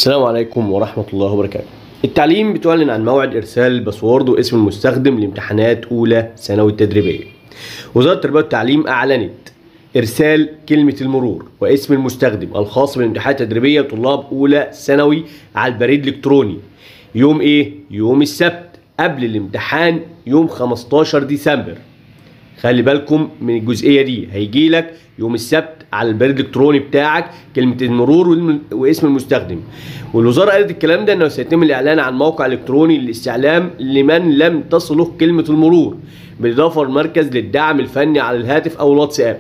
السلام عليكم ورحمة الله وبركاته التعليم بتعلن عن موعد إرسال الباسورد واسم المستخدم لامتحانات أولى ثانوي التدريبية وزارة التربية والتعليم أعلنت إرسال كلمة المرور واسم المستخدم الخاص بالامتحانات التدريبية لطلاب أولى ثانوي على البريد الإلكتروني يوم إيه؟ يوم السبت قبل الامتحان يوم 15 ديسمبر خلي بالكم من الجزئيه دي هيجي لك يوم السبت على البريد الالكتروني بتاعك كلمه المرور والم- واسم المستخدم والوزاره قالت الكلام ده انه سيتم الاعلان عن موقع الكتروني للاستعلام لمن لم تصله كلمه المرور بالاضافه لمركز للدعم الفني على الهاتف او الواتساب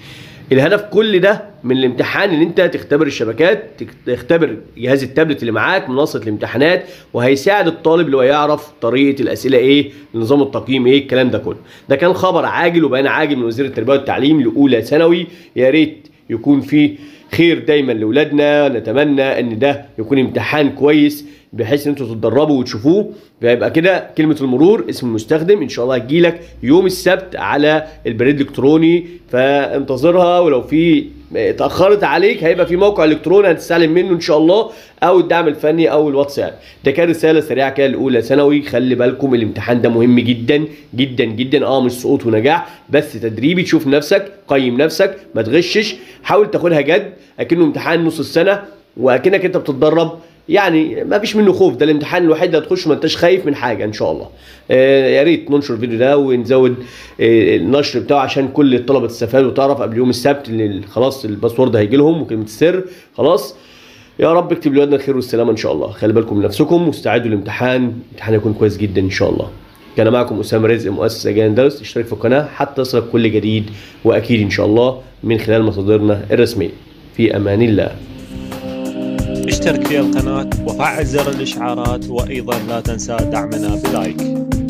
الهدف كل ده من الامتحان ان انت تختبر الشبكات تك- تختبر جهاز التابلت اللي معاك منصه الامتحانات وهيساعد الطالب اللي هو يعرف طريقه الاسئله ايه نظام التقييم ايه الكلام ده كله ده كان خبر عاجل وبيان عاجل من وزير التربيه والتعليم لاولى ثانوي يا ريت يكون فيه خير دايما لاولادنا نتمنى ان ده يكون امتحان كويس بحيث ان انتوا تتدربوا وتشوفوه فيبقى كده كلمه المرور اسم المستخدم ان شاء الله هتجيلك يوم السبت على البريد الالكتروني فانتظرها ولو في اتاخرت عليك هيبقى في موقع الكتروني هتستعلم منه ان شاء الله او الدعم الفني او الواتساب ده كان رساله سريعه كده الاولى ثانوي خلي بالكم الامتحان ده مهم جدا جدا جدا اه مش سقوط ونجاح بس تدريبي تشوف نفسك قيم نفسك ما تغشش حاول تاخدها جد اكنه امتحان نص السنه واكنك انت بتتدرب يعني ما فيش منه خوف ده الامتحان الوحيد اللي هتخش ما انتش خايف من حاجه ان شاء الله آه يا ريت ننشر الفيديو ده ونزود آه النشر بتاعه عشان كل الطلبه تستفاد وتعرف قبل يوم السبت ان خلاص الباسورد هيجي لهم وكلمه السر خلاص يا رب اكتب لولادنا الخير والسلامه ان شاء الله خلي بالكم من نفسكم واستعدوا للامتحان الامتحان هيكون كويس جدا ان شاء الله كان معكم اسامه رزق مؤسس اجيال درس اشترك في القناه حتى يصلك كل جديد واكيد ان شاء الله من خلال مصادرنا الرسميه في امان الله اشترك في القناة وفعل زر الإشعارات وأيضا لا تنسى دعمنا بلايك